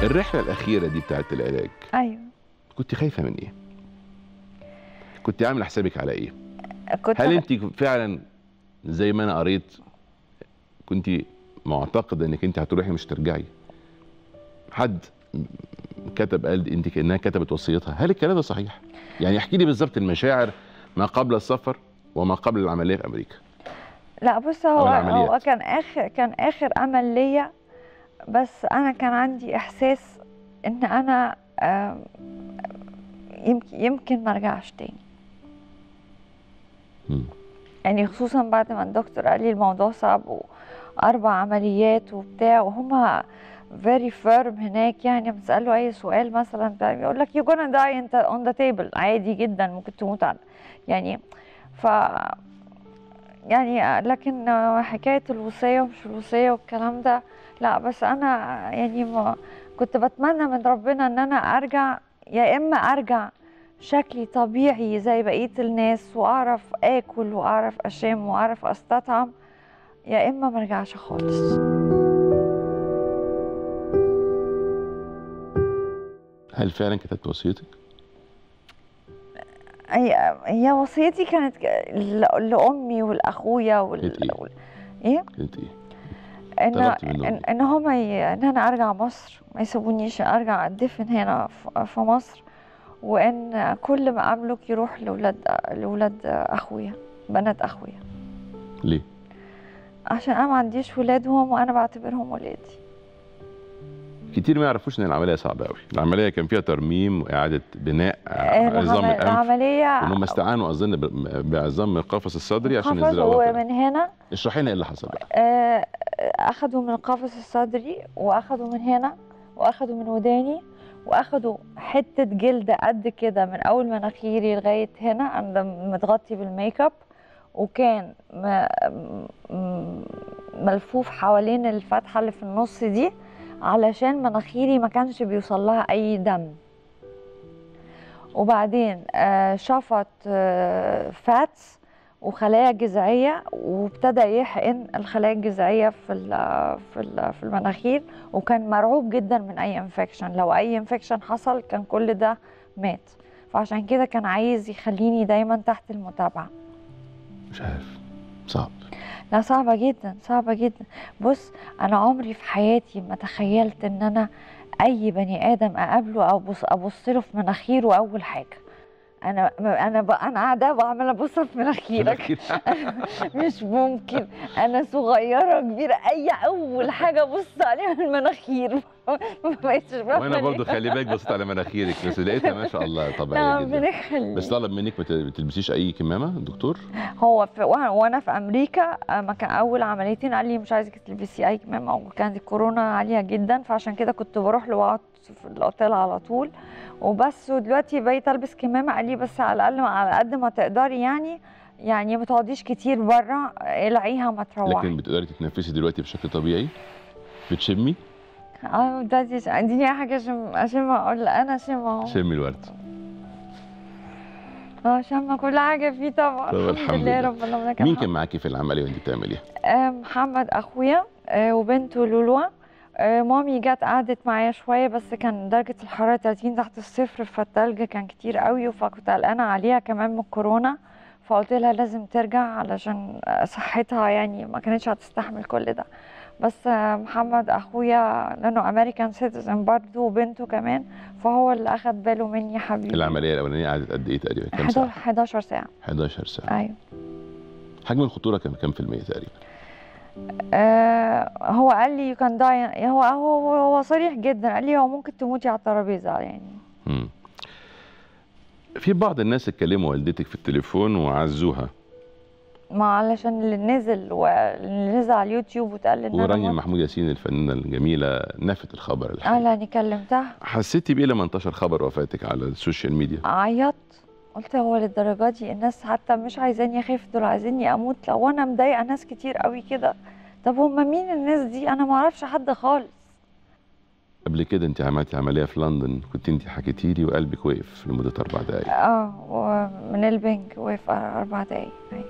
الرحله الاخيره دي بتاعت العلاج ايوه كنت خايفه من ايه كنت عامل حسابك على ايه كنت هل انت فعلا زي ما انا قريت كنت معتقده انك انت هتروحي مش ترجعي حد كتب قال انت كانها كتبت وصيتها هل الكلام ده صحيح يعني احكي لي بالظبط المشاعر ما قبل السفر وما قبل العمليه في امريكا لا بص أو هو العمليات. هو كان اخر كان اخر امل ليا بس انا كان عندي احساس ان انا آم، يمكن يمكن ما ارجعش تاني مم. يعني خصوصا بعد ما الدكتور قال لي الموضوع صعب واربع عمليات وبتاع وهما very firm هناك يعني لما تساله اي سؤال مثلا يقول لك you're gonna die انت on the table عادي جدا ممكن تموت على يعني ف يعني لكن حكايه الوصيه ومش الوصيه والكلام ده لا بس انا يعني ما كنت بتمنى من ربنا ان انا ارجع يا اما ارجع شكلي طبيعي زي بقيه الناس واعرف اكل واعرف اشم واعرف استطعم يا اما ما ارجعش خالص هل فعلا كتبت وصيتك هي هي وصيتي كانت ل- لامي ولاخويا وال... كانت إيه؟ وال... ايه كنت ايه ان طلبت منهم ان, إن هما ي... ان انا ارجع مصر ما يسيبونيش ارجع ادفن هنا في- في مصر وان كل ما املك يروح لاولاد لاولاد اخويا بنات اخويا ليه عشان انا ما عنديش ولاد وهم وانا بعتبرهم ولادي كتير ما يعرفوش ان العمليه صعبه قوي العمليه كان فيها ترميم واعاده بناء آه، عظام العمل- الانف العمليه وانهم استعانوا اظن ب- بعظام القفص الصدري عشان قفص يزرعوها في- ومن هنا اشرحي لنا ايه اللي حصل بقى آه، اخدوا من القفص الصدري واخدوا من هنا واخدوا من وداني واخدوا حته جلد قد كده من اول مناخيري لغايه هنا انا متغطي بالميك اب وكان م- م- ملفوف حوالين الفتحه اللي في النص دي علشان مناخيري ما كانش بيوصل لها اي دم وبعدين آه، شفط فاتس وخلايا جذعيه وابتدى يحقن الخلايا الجذعيه في ال- في ال- في المناخير وكان مرعوب جدا من اي انفكشن لو اي انفكشن حصل كان كل ده مات فعشان كده كان عايز يخليني دايما تحت المتابعه مش عارف صعب لا صعبة جدا صعبة جدا بص أنا عمري في حياتي ما تخيلت إن أنا أي بني آدم أقابله أو أبص أبص له في مناخيره أول حاجة أنا أنا ب- أنا قاعدة بعمل أبص في مناخيرك مش ممكن أنا صغيرة كبيرة أي أول حاجة أبص عليها المناخير ما بقتش وانا بعمل برضو إيه. خلي بالك بصيت على مناخيرك بس لقيتها ما شاء الله لا طبيعيه ربنا جدا يخليك بس طلب منك ما ت- ما تلبسيش اي كمامه الدكتور هو في وأنا- وانا في امريكا آه، ما كان اول عمليتين قال لي مش عايزك تلبسي اي كمامه وكانت الكورونا عاليه جدا فعشان كده كنت بروح له واقعد في الاوتيل على طول وبس ودلوقتي بقيت البس كمامه قال لي بس على الاقل على قد ما تقدري يعني يعني ما تقعديش كتير بره العيها ما تروحي لكن بتقدري تتنفسي دلوقتي بشكل طبيعي بتشمي اه دلوقتي اديني حاجه اشم اشم اقول انا اشم اهو شمي الورد اه شم كل حاجه فيه طبعا طب الحمد لله لله. رب العالمين مين كان معاكي في العمليه وانت بتعمليها آه، محمد اخويا آه، وبنته لولو آه، مامي جت قعدت معايا شويه بس كان درجه الحراره 30 تحت الصفر فالتلج كان كتير قوي فكنت قلقانه عليها كمان من الكورونا فقلت لها لازم ترجع علشان آه، صحتها يعني ما كانتش هتستحمل كل ده بس آه، محمد اخويا لانه امريكان سيتيزن برضه وبنته كمان فهو اللي اخد باله مني حبيبي العمليه الاولانيه قعدت قد ايه تقريبا كام 11 ساعه 11 ساعه 11 ساعه ايوه حجم الخطوره كان كام في الميه تقريبا آه هو قال لي كان داي هو هو هو صريح جدا قال لي هو ممكن تموتي على الترابيزه يعني مم. في بعض الناس اتكلموا والدتك في التليفون وعزوها ما علشان اللي نزل واللي نزل على اليوتيوب وتقال ان ورانيا انا محمود ياسين الفنانه الجميله نفت الخبر الحقيقي قال اني كلمتها حسيتي بايه لما انتشر خبر وفاتك على السوشيال ميديا عيطت قلت هو للدرجه دي الناس حتى مش عايزاني اخف دول عايزيني اموت لو انا مضايقه ناس كتير قوي كده طب هم مين الناس دي انا ما اعرفش حد خالص قبل كده انت عملتي عمليه في لندن كنت انت حكيتي لي وقلبك وقف لمده اربع دقائق اه ومن البنك وقف اربع دقايق أيوة.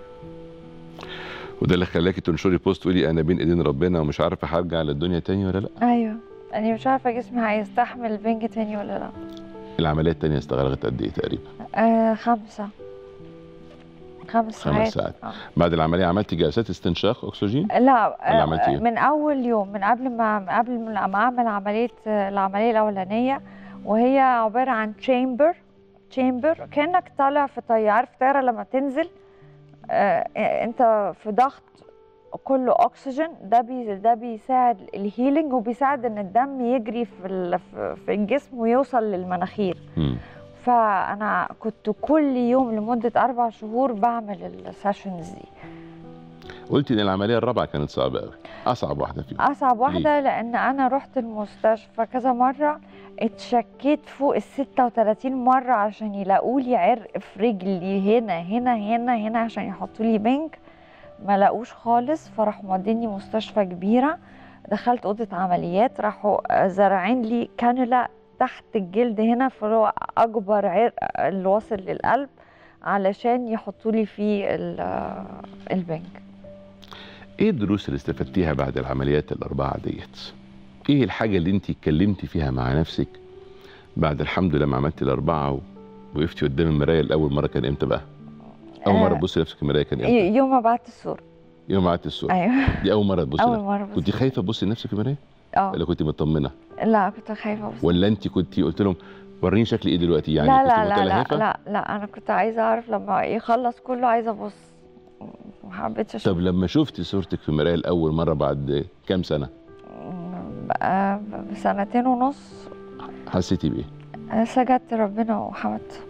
وده اللي خلاكي تنشري بوست تقولي انا بين ايدين ربنا ومش عارفه هرجع للدنيا تاني ولا لا ايوه اني مش عارفه جسمي هيستحمل البنج تاني ولا لا العمليه الثانيه استغرقت قد ايه تقريبا آه خمسة خمس خمس ساعات ساعات آه. بعد العمليه عملتي جلسات استنشاق اكسجين لا ولا عملتي إيه؟ من اول يوم من قبل ما من قبل ما اعمل عمليه العمليه الاولانيه وهي عباره عن تشامبر تشامبر كانك طالع في طياره عارف الطياره لما تنزل آه، انت في ضغط كله اكسجين ده بي ده بيساعد الهيلينج وبيساعد ان الدم يجري في ال- في- في الجسم ويوصل للمناخير مم. فانا كنت كل يوم لمده اربع شهور بعمل السيشنز دي قلتي ان العمليه الرابعه كانت صعبه قوي اصعب واحده فيهم اصعب واحده لان انا رحت المستشفى كذا مره اتشكيت فوق ال 36 مره عشان يلاقوا لي عرق في رجلي هنا هنا هنا هنا عشان يحطوا لي بنج ما لاقوش خالص فراحوا موديني مستشفى كبيره دخلت اوضه عمليات راحوا زارعين لي كانولا تحت الجلد هنا فهو اكبر عرق اللي واصل للقلب علشان يحطوا لي فيه ال- البنج ايه الدروس اللي استفدتيها بعد العمليات الاربعه ديت ايه الحاجه اللي انت اتكلمتي فيها مع نفسك بعد الحمد لله ما عملتي الاربعه ووقفتي قدام المرايه لاول مره كان امتى بقى اول مره آه، تبصي لنفسك في المرايه كان امتى ي- يوم ما بعت الصورة يوم ما قعدت الصوره ايوه دي اول مره تبصي اول لنفسك. مرة بس كنت خايفه تبصي لنفسك في المرايه اه ولا كنت مطمنه لا كنت خايفة بس ولا انت كنت قلت لهم وريني شكلي ايه دلوقتي يعني لا كنت لا لا لا متلهفة؟ لا لا انا كنت عايزة اعرف لما يخلص كله عايزة ابص ما حبيتش اشوف طب لما شفتي صورتك في المرايه لاول مره بعد كام سنه بقى بسنتين ونص حسيتي بايه سجدت ربنا وحمدت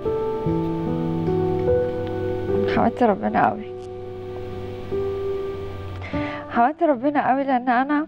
حمدت ربنا قوي حمدت ربنا قوي لان انا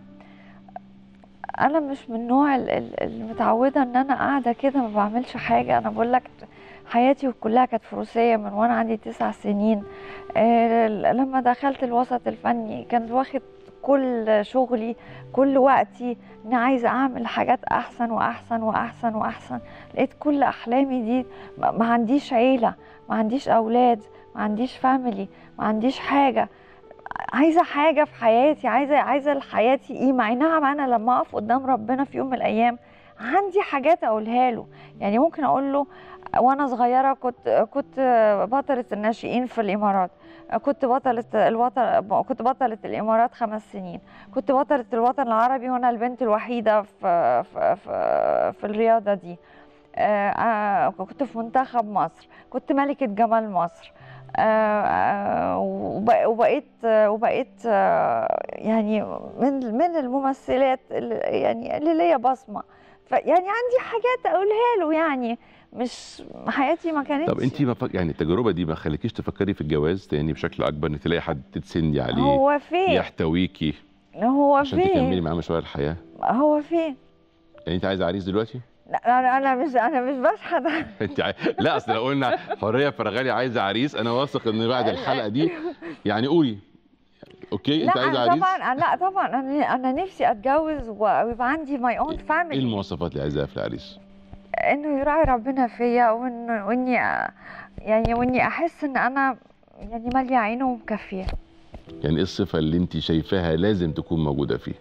انا مش من النوع ال- ال- المتعوده ان انا قاعده كده ما بعملش حاجه انا بقول لك حياتي كلها كانت فروسيه من وانا عندي تسع سنين آه، لما دخلت الوسط الفني كان واخد كل شغلي كل وقتي اني عايزه اعمل حاجات احسن واحسن واحسن واحسن لقيت كل احلامي دي ما ما عنديش عيله ما عنديش اولاد ما عنديش فاميلي ما عنديش حاجه عايزه حاجه في حياتي عايزه عايزه لحياتي قيمه اي نعم انا لما اقف قدام ربنا في يوم من الايام عندي حاجات اقولها له يعني ممكن اقول له وانا صغيره كنت كنت بطله الناشئين في الامارات كنت بطلة الوطن كنت بطلة الإمارات خمس سنين كنت بطلة الوطن العربي وأنا البنت الوحيدة في في في, في الرياضة دي آه، آه، كنت في منتخب مصر كنت ملكة جمال مصر آه، آه، وب- وبقيت وبقيت آه، يعني من من الممثلات اللي يعني اللي ليا بصمة فيعني عندي حاجات أقولها له يعني مش حياتي ما كانتش طب انت ما فك... يعني التجربه دي ما خليكيش تفكري في الجواز تاني بشكل اكبر ان تلاقي حد تتسندي عليه هو فين يحتويكي هو عشان تكملي فين معاه مشوار الحياه هو فين يعني انت عايزه عريس دلوقتي لا انا انا مش انا مش بشحت انت عاي... لا اصل لو قلنا حوريه فرغالي عايزه عريس انا واثق ان بعد الحلقه دي يعني قولي اوكي انت لا عايزه أنا عريس طبعا لا طبعا انا انا نفسي اتجوز ويبقى عندي ماي اون ايه فاميلي المواصفات اللي عايزاها في العريس انه يراعي ربنا فيا وإنه- واني يعني واني احس ان انا يعني ماليه عينه ومكفيه يعني ايه الصفه اللي انت شايفاها لازم تكون موجوده فيه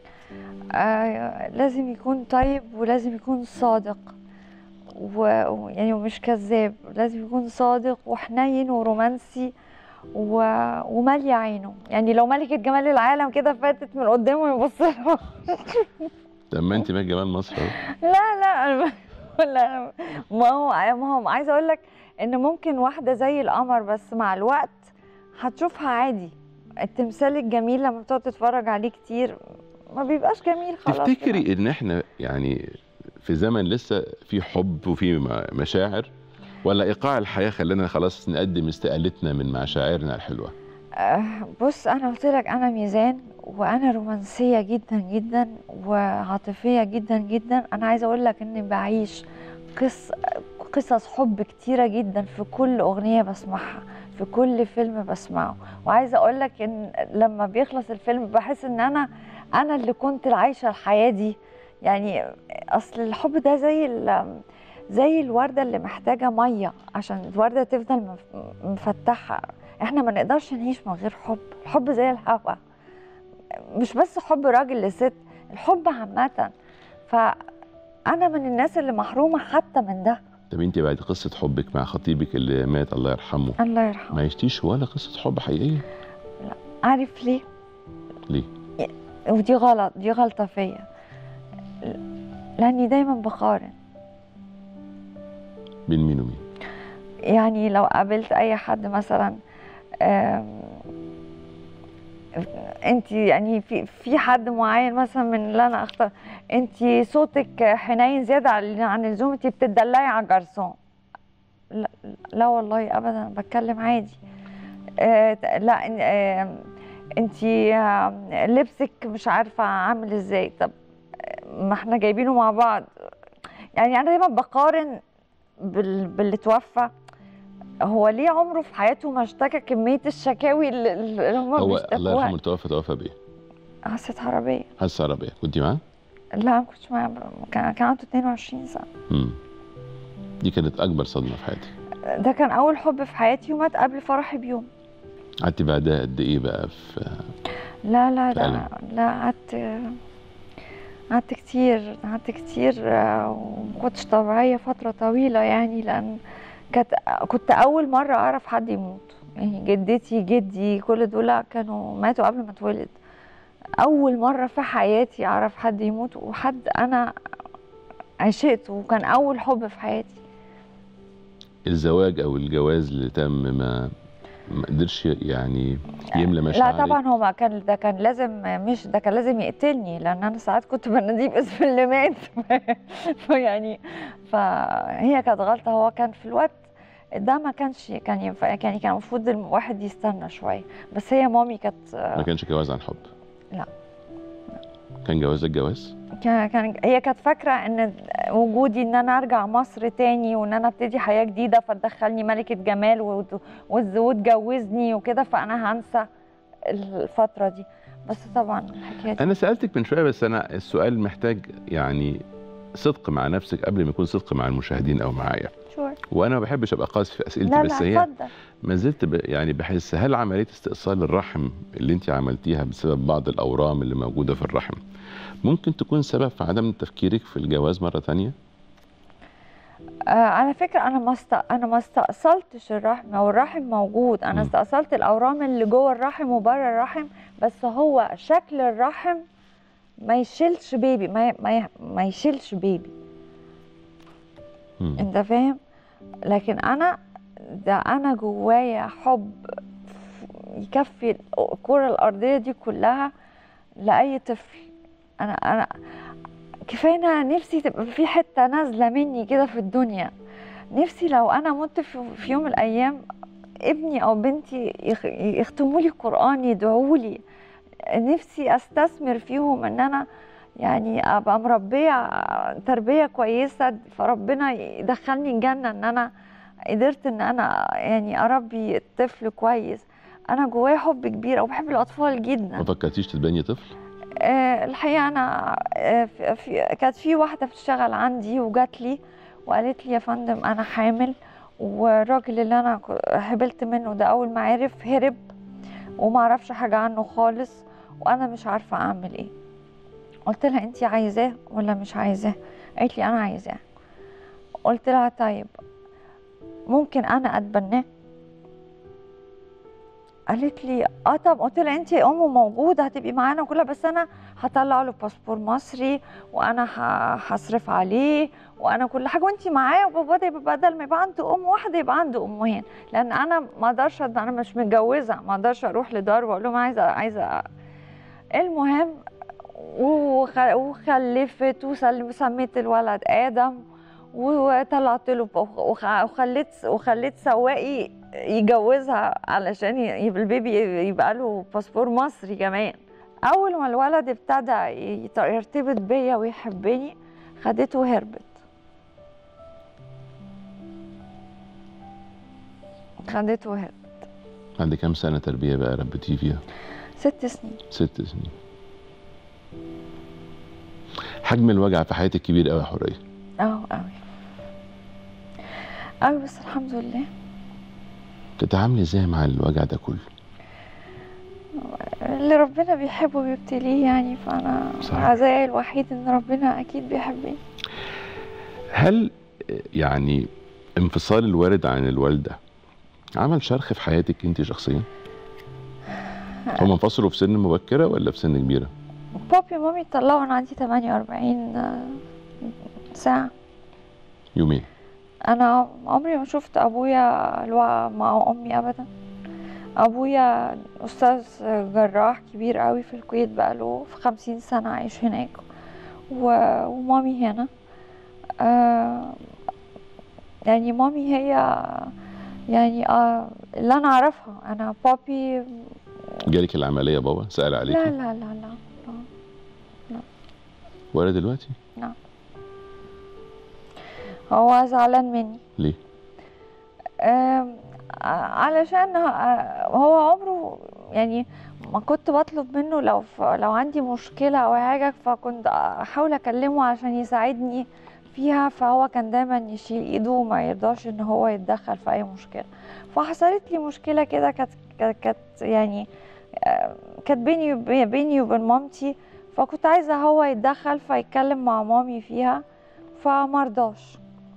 آه لازم يكون طيب ولازم يكون صادق و- ويعني ومش كذاب لازم يكون صادق وحنين ورومانسي و... ومالية عينه يعني لو ملكة جمال العالم كده فاتت من قدامه يبص له طب ما انت مال جمال مصر اهو لا لا أنا ب- لا ما هو ما هو عايزه اقول لك ان ممكن واحده زي القمر بس مع الوقت هتشوفها عادي التمثال الجميل لما بتقعد تتفرج عليه كتير ما بيبقاش جميل خلاص كده. تفتكري ان احنا يعني في زمن لسه في حب وفي م- مشاعر ولا ايقاع الحياه خلانا خلاص نقدم استقالتنا من مشاعرنا الحلوه آه، بص انا قلت لك انا ميزان وانا رومانسيه جدا جدا وعاطفيه جدا جدا انا عايزه اقول لك اني بعيش قص قصص حب كتيره جدا في كل اغنيه بسمعها في كل فيلم بسمعه وعايزه اقول لك ان لما بيخلص الفيلم بحس ان انا انا اللي كنت عايشه الحياه دي يعني اصل الحب ده زي ال- زي الورده اللي محتاجه ميه عشان الورده تفضل مف- مفتحه احنا ما نقدرش نعيش من غير حب الحب زي الهوا مش بس حب راجل لست الحب عامة فانا من الناس اللي محرومه حتى من ده طب انت بعد قصه حبك مع خطيبك اللي مات الله يرحمه الله يرحمه ما عشتيش ولا قصه حب حقيقيه عارف ليه ليه ودي غلط دي غلطه فيا لاني دايما بقارن بين مين ومين يعني لو قابلت اي حد مثلا انت يعني في في حد معين مثلا من اللي انا اختار انت صوتك حنين زياده عن اللزوم انت بتدلعي على الجرسون لا, لا والله ابدا بتكلم عادي آه لا آه انت آه لبسك مش عارفه عامل ازاي طب ما احنا جايبينه مع بعض يعني انا دايما بقارن بال... باللي توفى هو ليه عمره في حياته ما اشتكى كميه الشكاوي اللي, اللي هم هو بيشتكوها الله يرحمه توفى توفى بايه؟ حادثه عربيه حادثه عربيه كنت معاه؟ لا ما كنتش معاه كان كان عنده 22 سنه امم دي كانت اكبر صدمه في حياتي ده كان اول حب في حياتي ومات قبل فرحي بيوم قعدتي بعدها قد ايه بقى في لا لا في لا ألم. لا قعدت قعدت كتير قعدت كتير آه، وما كنتش طبيعية فترة طويلة يعني لأن كانت كنت أول مرة أعرف حد يموت يعني جدتي جدي كل دول كانوا ماتوا قبل ما اتولد أول مرة في حياتي أعرف حد يموت وحد أنا عشقته وكان أول حب في حياتي الزواج او الجواز اللي تم ما ما قدرش يعني يملى مشاعرك لا طبعا هو ما كان ده كان لازم مش ده كان لازم يقتلني لان انا ساعات كنت بناديه باسم اللي مات فيعني فهي كانت غلطه هو كان في الوقت ده ما كانش كان ينفع يعني كان المفروض الواحد يستنى شويه بس هي مامي كانت ما كانش جواز عن حب لا. كان جوازك جواز كان كان هي كانت فاكره ان وجودي ان انا ارجع مصر تاني وان انا ابتدي حياه جديده فتدخلني ملكه جمال وت- وت- وتجوزني وكده فانا هنسى الفتره دي بس طبعا الحكايه دي انا سالتك من شويه بس انا السؤال محتاج يعني صدق مع نفسك قبل ما يكون صدق مع المشاهدين او معايا شور وانا ما بحبش ابقى قاسي في اسئلتي لا بس لا هي اتفضل ما زلت ب... يعني بحس هل عمليه استئصال الرحم اللي انت عملتيها بسبب بعض الاورام اللي موجوده في الرحم ممكن تكون سبب في عدم تفكيرك في الجواز مره تانية آه على فكره انا ما است... انا ما استأصلتش الرحم هو الرحم موجود انا مم. استأصلت الاورام اللي جوه الرحم وبره الرحم بس هو شكل الرحم ما يشيلش بيبي ما ي... ما, ي... ما يشيلش بيبي مم. انت فاهم لكن انا ده انا جوايا حب يكفي الكره الارضيه دي كلها لاي طفل انا انا كفايه انا نفسي تبقى في حته نازله مني كده في الدنيا نفسي لو انا مت في في يوم من الايام ابني او بنتي يخ- يختموا لي قران يدعوا لي نفسي استثمر فيهم ان انا يعني ابقى مربيه تربيه كويسه فربنا يدخلني الجنه ان انا قدرت ان انا يعني اربي طفل كويس انا جوايا حب كبير وبحب الاطفال جدا ما فكرتيش تتبني طفل آه، الحقيقه انا آه، في في- كانت في واحده بتشتغل عندي وجات لي وقالت لي يا فندم انا حامل والراجل اللي انا ك- حبلت منه ده اول ما عرف هرب وما اعرفش حاجه عنه خالص وانا مش عارفه اعمل ايه قلت لها انت عايزاه ولا مش عايزاه قالت لي انا عايزاه قلت لها طيب ممكن انا اتبناه قالت لي اه طب قلت لها انت امه موجوده هتبقي معانا كلها بس انا هطلع له باسبور مصري وانا ه- هصرف عليه وانا كل حاجه وانت معاه وبابا ده يبقى بدل ما يبقى عنده ام واحده يبقى عنده امين لان انا ما اقدرش انا مش متجوزه ما اقدرش اروح لدار واقول لهم عايزه عايزه المهم وخ- وخلفت وسل- وسميت الولد ادم وطلعت له ب- وخ- وخليت وخليت سواقي يجوزها علشان ي- يبقى البيبي يبقى له باسبور مصري كمان اول ما الولد ابتدى يت- يرتبط بيا ويحبني خدته وهربت خدته وهربت عندك كام سنه تربيه بقى ربيتيه فيها ست سنين ست سنين حجم الوجع في حياتك كبير قوي يا حوريه اه قوي قوي بس الحمد لله تتعاملي ازاي مع الوجع ده كله اللي ربنا بيحبه بيبتليه يعني فانا صحيح. عزائي الوحيد ان ربنا اكيد بيحبني هل يعني انفصال الوالد عن الوالده عمل شرخ في حياتك انت شخصيا؟ هم انفصلوا في سن مبكره ولا في سن كبيره؟ بابي ومامي اتطلقوا وانا عندي 48 ساعة يومين انا عمري ما شفت ابويا الوا- مع امي ابدا ابويا استاذ جراح كبير قوي في الكويت بقاله في خمسين سنة عايش هناك و- ومامي هنا آه يعني مامي هي يعني آه اللي انا اعرفها انا بابي جالك العمليه بابا سال لا عليك لا لا لا, لا. ولا دلوقتي؟ هو زعلان مني ليه؟ آم، ع- علشان ه- هو عمره يعني ما كنت بطلب منه لو ف... لو عندي مشكلة أو حاجة فكنت أحاول أكلمه عشان يساعدني فيها فهو كان دايما يشيل إيده وما يرضاش إن هو يتدخل في أي مشكلة فحصلت لي مشكلة كده كانت كانت كانت يعني آه، كانت بيني وب- بيني وبين مامتي فكنت عايزة هو يتدخل فيتكلم مع مامي فيها فمرضاش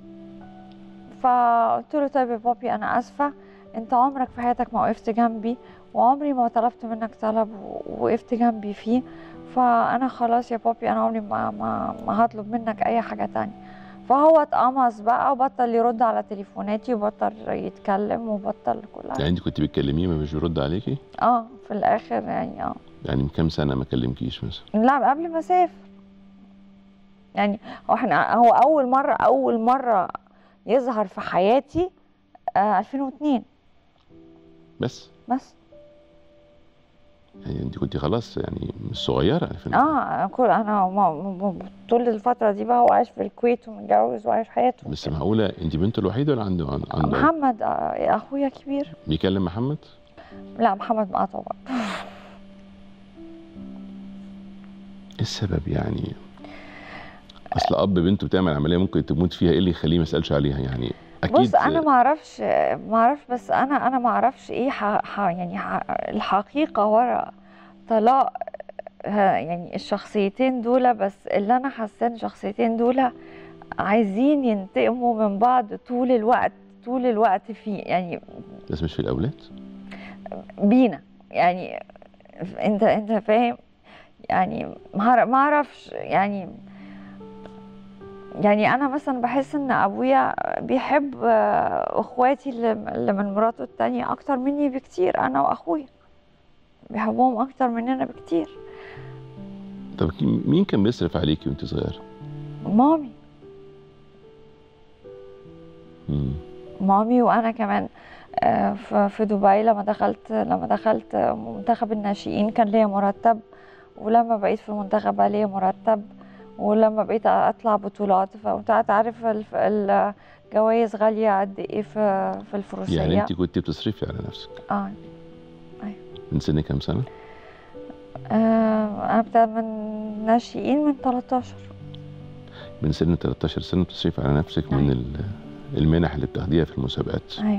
فقلت له طيب يا بابي انا اسفه انت عمرك في حياتك ما وقفت جنبي وعمري ما طلبت منك طلب ووقفت جنبي فيه فانا خلاص يا بابي انا عمري ما ما, ما هطلب منك اي حاجه تانية فهو اتقمص بقى وبطل يرد على تليفوناتي وبطل يتكلم وبطل كل يعني حاجه انت كنت بتكلميه ما مش بيرد عليكي؟ اه في الاخر يعني اه يعني من كام سنه ما كلمكيش مثلا؟ لا قبل ما اسافر يعني هو احنا هو اول مره اول مره يظهر في حياتي آه 2002 بس بس يعني انت كنت خلاص يعني مش صغيره 2000 اه كل انا ما- ما- ما- طول الفتره دي بقى هو عايش في الكويت ومتجوز وعايش حياته بس معقوله انت بنته الوحيده ولا عنده عنده محمد آه، اخويا كبير بيكلم محمد؟ لا محمد مقاطع بقى ايه السبب يعني؟ اصل اب بنته بتعمل عمليه ممكن تموت فيها ايه اللي يخليه ما يسالش عليها يعني اكيد بص انا ما اعرفش ما اعرفش بس انا انا ما اعرفش ايه ح... ح... يعني ح... الحقيقه ورا طلاق ها- يعني الشخصيتين دول بس اللي انا حاسه ان الشخصيتين دول عايزين ينتقموا من بعض طول الوقت طول الوقت فيه يعني بس مش في الاولاد بينا يعني انت انت فاهم يعني ما أعرف- ما اعرفش يعني يعني انا مثلا بحس ان ابويا بيحب آه، اخواتي اللي اللي من مراته التانية اكتر مني بكتير انا واخويا بيحبهم اكتر مننا بكتير طب مين كان بيصرف عليكي وانت صغيره؟ مامي مم. مامي وانا كمان آه، ف- في دبي لما دخلت لما دخلت منتخب الناشئين كان ليا مرتب ولما بقيت في المنتخب بقى ليا مرتب ولما بقيت اطلع بطولات فانت عارف الف- الجوائز غاليه قد ايه في في الفروسيه يعني انت كنت بتصرفي على نفسك اه من سن كام سنه؟ آه، انا بتاع من ناشئين من 13 من سن 13 سنه بتصرفي على نفسك من ال- المنح اللي بتاخديها في المسابقات ايوه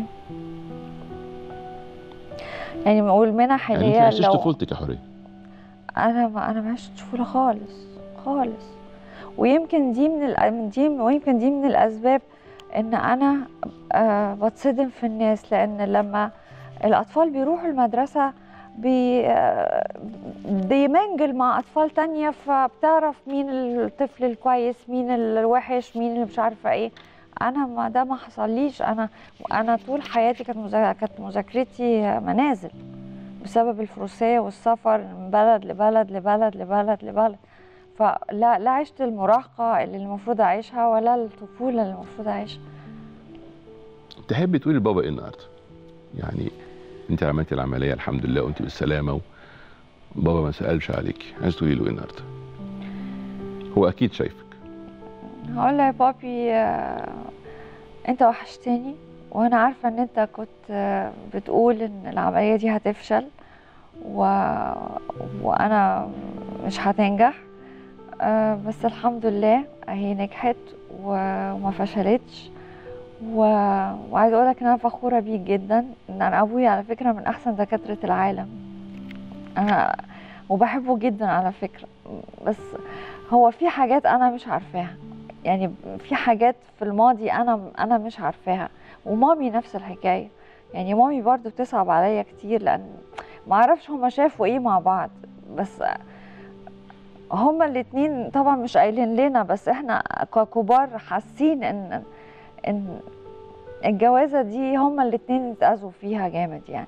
يعني بقول منح يعني اللي انت ما هي عشتيش لو طفولتك يا حوريه انا ما انا ما عشت طفوله خالص خالص ويمكن دي من الأ- من دي ويمكن دي من الاسباب ان انا آه بتصدم في الناس لان لما الاطفال بيروحوا المدرسه بي آه، بيمنجل مع اطفال تانية فبتعرف مين الطفل الكويس مين الوحش مين اللي مش عارفه ايه انا ما ده ما حصليش انا انا طول حياتي كانت مذا- كانت مذاكرتي منازل بسبب الفروسية والسفر من بلد لبلد لبلد لبلد لبلد فلا لا عشت المراهقة اللي المفروض أعيشها ولا الطفولة اللي المفروض أعيشها تحبي تقولي لبابا ايه النهارده؟ يعني انت عملتي العمليه الحمد لله وانت بالسلامه وبابا ما سالش عليكي عايز تقولي له ايه النهارده؟ هو اكيد شايفك هقول له يا بابي آه، أنت وحشتني وأنا عارفة إن أنت كنت آه، بتقول إن العملية دي هتفشل و... وأنا مش هتنجح آه، بس الحمد لله هي نجحت و- وما فشلتش و... وعايزه اقول لك ان انا فخوره بيك جدا ان انا ابويا على فكره من احسن دكاتره العالم انا وبحبه جدا على فكرة بس هو في حاجات أنا مش عارفاها يعني في حاجات في الماضي أنا أنا مش عارفاها ومامي نفس الحكاية يعني مامي برضو بتصعب عليا كتير لأن معرفش هما شافوا إيه مع بعض بس هما الاتنين طبعا مش قايلين لنا بس احنا ككبار حاسين ان ان الجوازة دي هما الاتنين اتأذوا فيها جامد يعني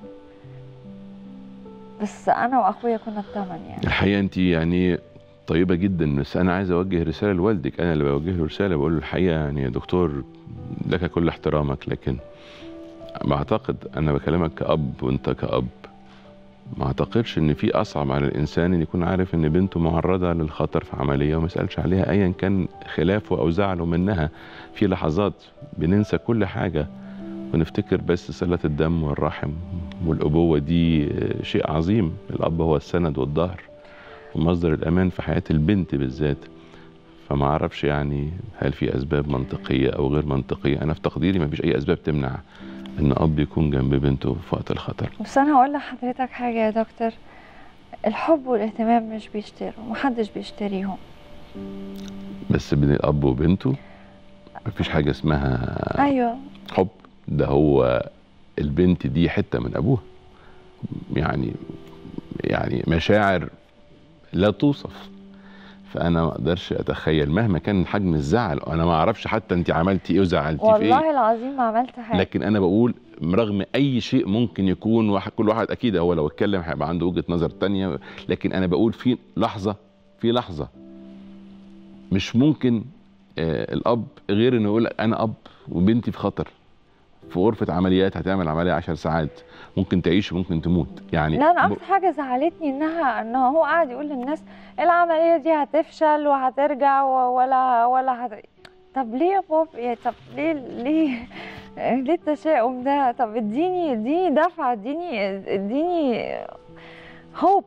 بس انا واخويا كنا الثمن يعني الحقيقه انت يعني طيبه جدا بس انا عايز اوجه رساله لوالدك انا اللي بوجه له رساله بقول له الحقيقه يعني يا دكتور لك كل احترامك لكن بعتقد انا بكلمك كاب وانت كاب ما اعتقدش ان في اصعب على الانسان ان يكون عارف ان بنته معرضه للخطر في عمليه وما يسالش عليها ايا كان خلافه او زعله منها في لحظات بننسى كل حاجه ونفتكر بس صله الدم والرحم والابوه دي شيء عظيم الاب هو السند والظهر ومصدر الامان في حياه البنت بالذات فما اعرفش يعني هل في اسباب منطقيه او غير منطقيه انا في تقديري ما فيش اي اسباب تمنع ان اب يكون جنب بنته في وقت الخطر بس انا هقول لحضرتك حاجه يا دكتور الحب والاهتمام مش بيشتروا محدش بيشتريهم بس بين الاب وبنته مفيش حاجه اسمها ايوه حب ده هو البنت دي حته من ابوها يعني يعني مشاعر لا توصف فانا ما اقدرش اتخيل مهما كان حجم الزعل انا ما اعرفش حتى انت عملتي ايه وزعلتي في ايه والله العظيم ما عملت حاجه لكن انا بقول رغم اي شيء ممكن يكون واحد كل واحد اكيد هو لو اتكلم هيبقى عنده وجهه نظر تانية لكن انا بقول في لحظه في لحظه مش ممكن آه الاب غير انه يقول لك انا اب وبنتي في خطر في غرفه عمليات هتعمل عمليه 10 ساعات ممكن تعيش وممكن تموت يعني لا انا ب- اكتر حاجه زعلتني انها ان هو قاعد يقول للناس العمليه دي هتفشل وهترجع و- ولا ولا هت... طب ليه يا بابا يعني طب ليه ليه ليه التشاؤم ده طب اديني اديني دفعه اديني اديني هوب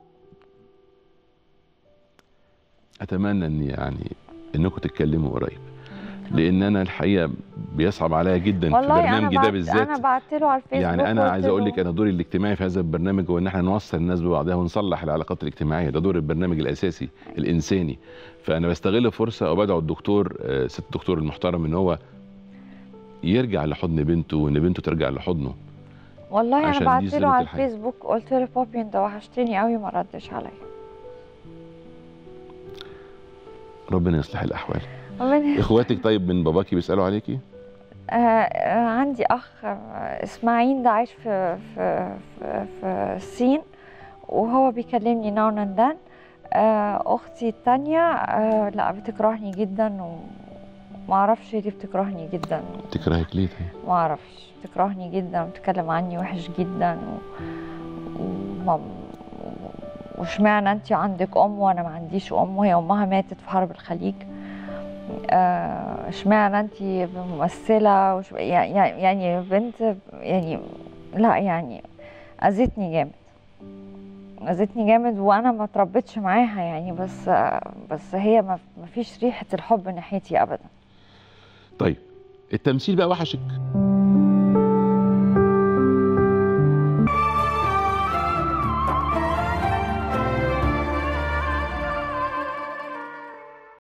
اتمنى ان يعني انكم تتكلموا قريب لان انا الحقيقه بيصعب عليا جدا في والله انا برنامجي ده بعت بالذات انا بعت له على الفيسبوك يعني انا قلت عايز اقول له- لك انا دوري الاجتماعي في هذا البرنامج هو ان احنا نوصل الناس ببعضها ونصلح العلاقات الاجتماعيه ده دور البرنامج الاساسي الانساني فانا بستغل فرصه وبدعو الدكتور آه، ست الدكتور المحترم ان هو يرجع لحضن بنته وان بنته ترجع لحضنه والله انا عشان دي بعت له زينة على الحياة. الفيسبوك قلت له بابي انت وحشتني قوي ما ردش عليا ربنا يصلح الاحوال ربنا اخواتك طيب من باباكي بيسالوا عليكي آه، آه، عندي اخ آه، اسماعيل ده عايش في في في, في الصين وهو بيكلمني ناو اند ذن اختي التانية آه، لا بتكرهني جدا وما اعرفش ليه بتكرهني جدا تكرهك ليه طيب ما اعرفش بتكرهني جدا وبتتكلم عني وحش جدا و... وما- واشمعنى انت عندك ام وانا ما عنديش ام وهي امها ماتت في حرب الخليج آه، اشمعنى انت ممثله وش... يعني يعني بنت يعني لا يعني اذتني جامد اذتني جامد وانا ما تربيتش معاها يعني بس آه، بس هي ما ما فيش ريحه الحب ناحيتي ابدا طيب التمثيل بقى وحشك